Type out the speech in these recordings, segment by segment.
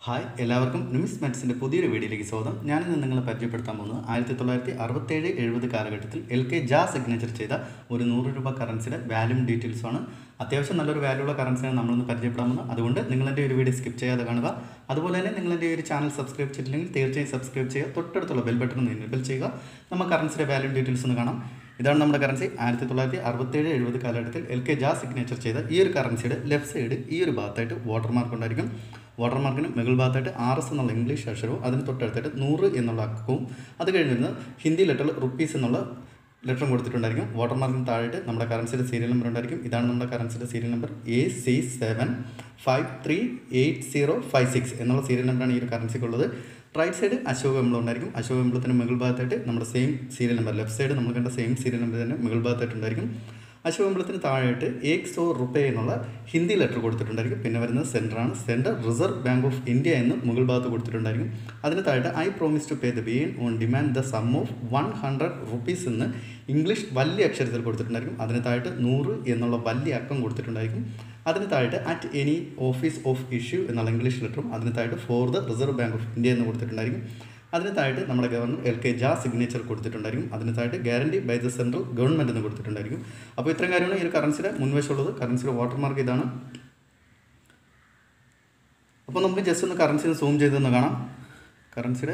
hi എല്ലാവർക്കും നിമിസ് മെറ്റ്സിൻ്റെ പുതിയൊരു വീഡിയോയിലേക്ക് സ്വാഗതം ഞാനിന്ന് നിങ്ങളെ പരിചയപ്പെടുത്താൻ പോകുന്നത് ആയിരത്തി തൊള്ളായിരത്തി അറുപത്തേഴ് എഴുപത് കാലഘട്ടത്തിൽ എൽ കെ ജാ സിഗ്നേച്ചർ ചെയ്ത ഒരു നൂറ് രൂപ കറൻസിയുടെ വാല്യൂം ഡീറ്റെയിൽസ് ആണ് അത്യാവശ്യം നല്ലൊരു വാല്യൂ ഉള്ള കറൻസിയാണ് നമ്മളൊന്ന് പരിചയപ്പെടാൻ പോകുന്നത് അതുകൊണ്ട് നിങ്ങളെൻ്റെ ഒരു വീഡിയോ സ്കിപ്പ് ചെയ്യാതെ കാണുക അതുപോലെ തന്നെ നിങ്ങളെൻ്റെ ഒരു ചാനൽ സബ്സ്ക്രൈബ് ചെയ്തില്ലെങ്കിൽ തീർച്ചയായും സബ്സ്ക്രൈബ് ചെയ്യുക തൊട്ടടുത്തുള്ള ബെൽ ബട്ടൺ ഒന്ന് എനേബിൾ ചെയ്യുക നമ്മൾ കറൻസിയുടെ വാല്യൂം ഡീറ്റെയിൽസ് ഒന്ന് കാണാം ഇതാണ് നമ്മുടെ കറൻസി ആയിരത്തി തൊള്ളായിരത്തി അറുപത്തേഴ് എഴുപത് കാലഘട്ടത്തിൽ എൽ കെ ജാ സിഗ്നേച്ചർ ചെയ്ത ഈ ഒരു കറൻസിയുടെ ലെഫ്റ്റ് സൈഡ് ഈ ഒരു ഭാഗത്തായിട്ട് വാട്ടർമാർക്ക് ഉണ്ടായിരിക്കും വാട്ടർമാർക്കിന് മുകൾ ഭാഗത്തായിട്ട് ആർ എസ് എന്നുള്ള ഇംഗ്ലീഷ് അക്ഷരവും അതിന് തൊട്ടടുത്തായിട്ട് നൂറ് എന്നുള്ള അക്കവും അത് കഴിഞ്ഞ് വരുന്നത് ഹിന്ദി ലെറ്ററിൽ റുപ്പീസ് എന്നുള്ള ലെറ്ററും കൊടുത്തിട്ടുണ്ടായിരിക്കും വാട്ടർമാർക്കിന് താഴെയിട്ട് നമ്മുടെ കറൻസിയുടെ സീരിയൽ നമ്പർ ഉണ്ടായിരിക്കും ഇതാണ് നമ്മുടെ കറൻസിയുടെ serial number A C seven five three eight zero five six എന്നുള്ള സീരിയൽ നമ്പറാണ് ഈ ഒരു കറൻസിക്കുള്ളത് റൈറ്റ് സൈഡ് അശോക എംബ്ലം ഉണ്ടായിരിക്കും അശോക എംബ്ലത്തിന് മുകൾ ഭാഗത്തായിട്ട് നമ്മുടെ same serial number left side നമ്മൾ കണ്ട സെയിം സീരിയൽ നമ്പർ തന്നെ മുകൾ ഭാഗത്തായിട്ട് ഉണ്ടായിരിക്കും അശോക എംബ്ലത്തിന് താഴെയായിട്ട് ഏക് സോ റുപ്പേ എന്നുള്ള ഹിന്ദി ലെറ്റർ കൊടുത്തിട്ടുണ്ടായിരിക്കും പിന്നെ വരുന്നത് സെൻറ്ററാണ് centre Reserve Bank of India എന്ന് മുകൾ ഭാഗത്ത് കൊടുത്തിട്ടുണ്ടായിരിക്കും അതിന് താഴെ I promise to pay the bearer on demand the sum of one hundred rupees എന്ന് ഇംഗ്ലീഷ് വലിയ അക്ഷരത്തിൽ കൊടുത്തിട്ടുണ്ടായിരിക്കും അതിന് താഴെ നൂറ് എന്നുള്ള വലിയ അക്കം കൊടുത്തിട്ടുണ്ടായിരിക്കും അതിന് താഴെ at any office of issue എന്നുള്ള ഇംഗ്ലീഷ് ലെറ്ററും അതിന് താഴെ for the Reserve Bank of India എന്ന് കൊടുത്തിട്ടുണ്ടായിരിക്കും അതിന് താഴെ നമ്മുടെ governor L K Jha signature കൊടുത്തിട്ടുണ്ടായിരിക്കും അതിന് താഴെ guarantee by the Central Government എന്ന് കൊടുത്തിട്ടുണ്ടായിരിക്കും അപ്പോൾ ഇത്രയും കാര്യമാണ് ഈ ഒരു കറൻസിയുടെ മുൻവശമുള്ളത് കറൻസിയുടെ വാട്ടർമാർക്ക് ഇതാണ് അപ്പോൾ നമുക്ക് ജസ്റ്റ് ഒന്ന് കറൻസിന് സൂം ചെയ്തൊന്ന് കാണാം കറൻസിയുടെ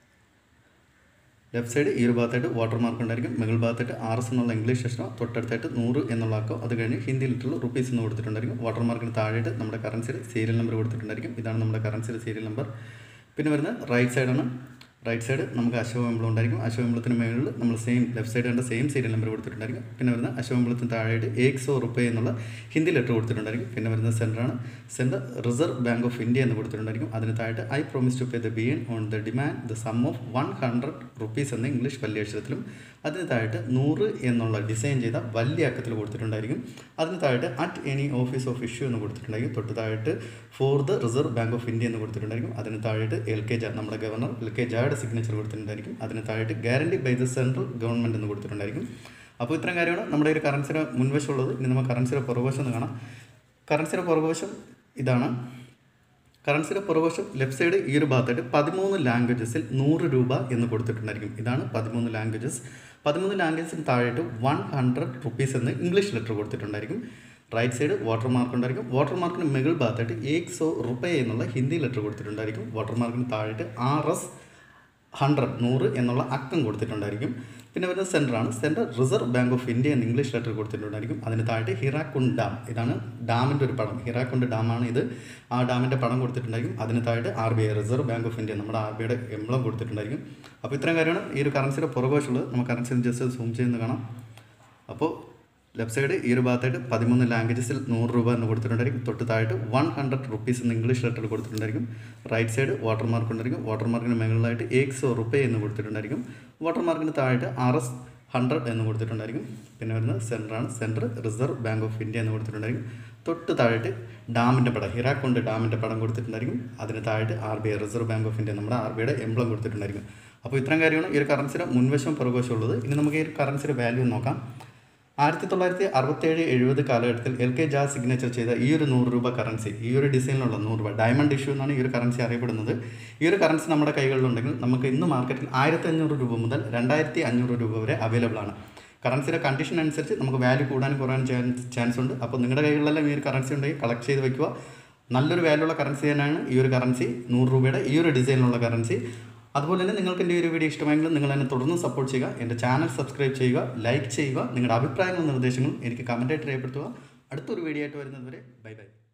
ലെഫ്റ്റ് സൈഡ് ഈ ഒരു ഭാഗത്തായിട്ട് വാട്ടർ മാർക്ക് ഉണ്ടായിരിക്കും മുകൾ ഭാഗത്തായിട്ട് ആർ എസ് എന്നുള്ള ഇംഗ്ലീഷ് അക്ഷരം തൊട്ടടുത്തായിട്ട് നൂറ് എന്നുള്ള ആക്കോ അത് കഴിഞ്ഞ് ഹിന്ദി ലിറ്ററിൽ റുപ്പീസ് എന്ന് കൊടുത്തിട്ടുണ്ടായിരിക്കും വാട്ടർ മാർക്കിന് താഴെയായിട്ട് നമ്മുടെ കറൻസിയുടെ സീരിയൽ നമ്പർ കൊടുത്തിട്ടുണ്ടായിരിക്കും ഇതാണ് നമ്മുടെ കറൻസിയുടെ സീരിയൽ നമ്പർ പിന്നെ വരുന്നത് റൈറ്റ് സൈഡാണ് റൈറ്റ് സൈഡ് നമുക്ക് അശോക എംബ്ലം ഉണ്ടായിരിക്കും അശോക എംബ്ലത്തിന് മുകളിൽ നമ്മൾ സെയിം ലെഫ്റ്റ് സൈഡ് കണ്ട സെയിം സീരിയൽ നമ്പർ കൊടുത്തിട്ടുണ്ടായിരിക്കും പിന്നെ വരുന്ന അശോക എംബ്ലത്തിന് താഴെയായിട്ട് ഏക് സോ റുപ്പേ എന്നുള്ള ഹിന്ദി ലെറ്റർ കൊടുത്തിട്ടുണ്ടായിരിക്കും പിന്നെ വരുന്ന സെൻറ്ററാണ് centre Reserve Bank of India എന്ന് കൊടുത്തിട്ടുണ്ടായിരിക്കും അതിന് താഴെ I promise to pay the bearer on the demand the sum of one hundred rupees എന്ന ഇംഗ്ലീഷ് വലിയ അക്ഷരത്തിലും അതിന് താഴെ നൂറ് എന്നുള്ള ഡിസൈൻ ചെയ്ത വലിയ അക്കത്തിൽ കൊടുത്തിട്ടുണ്ടായിരിക്കും അതിന് താഴെ at any office of issue എന്ന് കൊടുത്തിട്ടുണ്ടായിരിക്കും തൊട്ട് താഴെ for the Reserve Bank of India എന്ന് കൊടുത്തിട്ടുണ്ടായിരിക്കും അതിന് താഴെ എൽ കെ ജാ നമ്മുടെ ഗവർണർ എൽ കെ ജായുടെ സിഗ്നേച്ചർ കൊടുത്തിട്ടുണ്ടായിരിക്കും അതിന് താഴെ guarantee by the Central Government എന്ന് കൊടുത്തിട്ടുണ്ടായിരിക്കും അപ്പോൾ ഇത്രയും കാര്യമാണ് നമ്മുടെ ഒരു കറൻസിയുടെ മുൻവശമുള്ളത് ഇനി നമുക്ക് കറൻസിയുടെ പുറകുവശം ഒന്ന് കാണാം കറൻസിയുടെ പുറകുവശം ഇതാണ് കറൻസിയുടെ പുറകുവശം ലെഫ്റ്റ് സൈഡ് ഈ ഒരു ഭാഗത്തായിട്ട് പതിമൂന്ന് ലാംഗ്വേജസിൽ നൂറ് രൂപ എന്ന് കൊടുത്തിട്ടുണ്ടായിരിക്കും ഇതാണ് പതിമൂന്ന് ലാംഗ്വേജസ് പതിമൂന്ന് ലാംഗ്വേജസിന് താഴെയിട്ട് വൺ ഹൺഡ്രഡ് റുപ്പീസ് എന്ന് ഇംഗ്ലീഷ് ലെറ്റർ കൊടുത്തിട്ടുണ്ടായിരിക്കും റൈറ്റ് സൈഡ് വാട്ടർ മാർക്ക് ഉണ്ടായിരിക്കും വാട്ടർ മാർക്കിന് മുകൾ ഭാഗത്തായിട്ട് ഏക് സോ റുപ്പേ എന്നുള്ള ഹിന്ദി ലെറ്റർ കൊടുത്തിട്ടുണ്ടായിരിക്കും വാട്ടർ മാർക്കിന് താഴെയിട്ട് ആർ എസ് ഹൺഡ്രഡ് നൂറ് എന്നുള്ള അക്കം കൊടുത്തിട്ടുണ്ടായിരിക്കും പിന്നെ വരുന്നത് സെൻറ്ററാണ് centre Reserve Bank of India എന്ന് ഇംഗ്ലീഷ് ലെറ്റർ കൊടുത്തിട്ടുണ്ടായിരിക്കും അതിന് താഴെ ഹിറാക്കുണ്ട് ഡാം ഇതാണ് ഡാമിൻ്റെ ഒരു പടം ഹിറാക്കുണ്ട് ഡാമാണ് ഇത് ആ ഡാമിൻ്റെ പടം കൊടുത്തിട്ടുണ്ടായിരിക്കും അതിന് താഴെ R B I Reserve Bank of India നമ്മുടെ ആർ ബി ഐയുടെ എംബ്ലം കൊടുത്തിട്ടുണ്ടായിരിക്കും അപ്പോൾ ഇത്രയും കാര്യമാണ് ഈ ഒരു കറൻസിയുടെ പുറകുവശമുള്ളത് നമുക്ക് കറൻസി ജസ്റ്റ് സൂം ചെയ്യുന്നത് കാണാം അപ്പോൾ ലെഫ്റ്റ് സൈഡ് ഈ ഒരു ഭാഗത്തായിട്ട് പതിമൂന്ന് ലാംഗ്വേജസിൽ നൂറ് രൂപ എന്ന് കൊടുത്തിട്ടുണ്ടായിരിക്കും തൊട്ട് താഴെ വൺ ഹൺഡ്രഡ് റുപ്പീസ് എന്ന് ഇംഗ്ലീഷ് ലെറ്റർ കൊടുത്തിട്ടുണ്ടായിരിക്കും റൈറ്റ് സൈഡ് വാട്ടർ മാർക്ക് ഉണ്ടായിരിക്കും വാട്ടർ മാർക്കിന് മുകളിലായിട്ട് ഏക് സോ റുപ്പേ എന്ന് കൊടുത്തിട്ടുണ്ടായിരിക്കും വാട്ടർ മാർക്കിന് താഴെ ആർ എസ് ഹൺഡ്രഡ് എന്ന് കൊടുത്തിട്ടുണ്ടായിരിക്കും പിന്നെ വരുന്നത് സെൻറ്ററാണ് centre Reserve Bank of India എന്ന് കൊടുത്തിട്ടുണ്ടായിരിക്കും തൊട്ട് താഴെ ഡാമിൻ്റെ പടം ഹിറാക്കുണ്ട് ഡാമിൻ്റെ പടം കൊടുത്തിട്ടുണ്ടായിരിക്കും അതിന് താഴെ R B I Reserve Bank of India നമ്മുടെ ആർ ബി ഐയുടെ എംബ്ലം കൊടുത്തിട്ടുണ്ടായിരിക്കും അപ്പോൾ ഇത്രയും കാര്യമാണ് ഈ ഒരു കറൻസിയുടെ മുൻവശവും പുറകുവശം ഉള്ളത് ഇനി നമുക്ക് ഈ ഒരു കറൻസിയുടെ വാല്യൂ നോക്കാം ആയിരത്തി തൊള്ളായിരത്തി അറുപത്തേഴ് എഴുപത് കാലഘട്ടത്തിൽ എൽ കെ ജാ സിഗ്നേച്ചർ ചെയ്ത ഈ ഒരു നൂറ് രൂപ കറൻസി ഈ ഒരു ഡിസൈനിലുള്ള നൂറ് രൂപ ഡയമണ്ട് ഇഷ്യൂ എന്നാണ് ഈ ഒരു കറൻസി അറിയപ്പെടുന്നത് ഈ ഒരു കറൻസി നമ്മുടെ കൈകളിലുണ്ടെങ്കിൽ നമുക്ക് ഇന്ന് മാർക്കറ്റിൽ ആയിരത്തി അഞ്ഞൂറ് രൂപ മുതൽ രണ്ടായിരത്തി അഞ്ഞൂറ് രൂപ വരെ അവൈലബിൾ ആണ് കറൻസിയുടെ കണ്ടീഷൻ അനുസരിച്ച് നമുക്ക് വാല്യൂ കൂടാനും കുറയാനും ചാൻസ് ചാൻസ് ഉണ്ട് അപ്പോൾ നിങ്ങളുടെ കൈകളിലെല്ലാം ഈ ഒരു കറൻസി ഉണ്ടെങ്കിൽ കളക്ട് ചെയ്ത് വെക്കുക നല്ലൊരു വാല്യൂ ഉള്ള കറൻസി തന്നെയാണ് ഈ ഒരു കറൻസി നൂറ് രൂപയുടെ ഈ ഒരു ഡിസൈനിലുള്ള കറൻസി അതുപോലെ തന്നെ നിങ്ങൾക്ക് എൻ്റെ ഒരു വീഡിയോ ഇഷ്ടമായെങ്കിൽ നിങ്ങൾ എന്നെ തുടർന്ന് സപ്പോർട്ട് ചെയ്യുക എൻ്റെ ചാനൽ സബ്സ്ക്രൈബ് ചെയ്യുക ലൈക്ക് ചെയ്യുക നിങ്ങളുടെ അഭിപ്രായങ്ങളും നിർദ്ദേശങ്ങളും എനിക്ക് കമൻറ്റായിട്ട് രേഖപ്പെടുത്തുക അടുത്തൊരു വീഡിയോ ആയിട്ട് വരുന്നത് വരെ ബൈ ബൈ